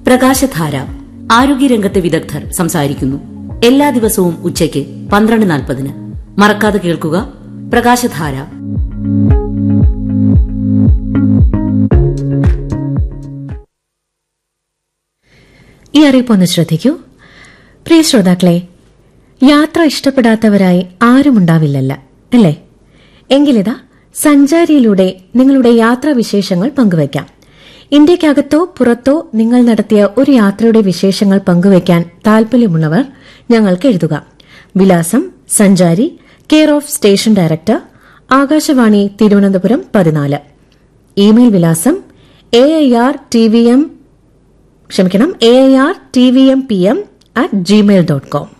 പ്രകാശധാര ആരോഗ്യരംഗത്തെ വിദഗ്ധർ സംസാരിക്കുന്നു എല്ലാ ദിവസവും ഉച്ചയ്ക്ക് പന്ത്രണ്ട് നാൽപ്പതിന് മറക്കാതെ കേൾക്കുക പ്രകാശധാര ഈ അറിയിപ്പൊന്ന് ശ്രദ്ധിക്കൂ പ്രിയ ശ്രോതാക്കളെ യാത്ര ഇഷ്ടപ്പെടാത്തവരായി ആരുമുണ്ടാവില്ലല്ല അല്ലേ എങ്കിലിതാ സഞ്ചാരിയിലൂടെ നിങ്ങളുടെ യാത്രാ വിശേഷങ്ങൾ പങ്കുവയ്ക്കാം ഇന്ത്യക്കകത്തോ പുറത്തോ നിങ്ങൾ നടത്തിയ ഒരു യാത്രയുടെ വിശേഷങ്ങൾ പങ്കുവയ്ക്കാൻ താൽപര്യമുള്ളവർ ഞങ്ങൾക്ക് എഴുതുക വിലാസം Sanchari care of station director Akashvani Thiruvananthapuram പതിനാല് ഇമെയിൽ വിലാസം A I R T V M ക്ഷമിക്കണം A I R T V M P M at Gmail dot com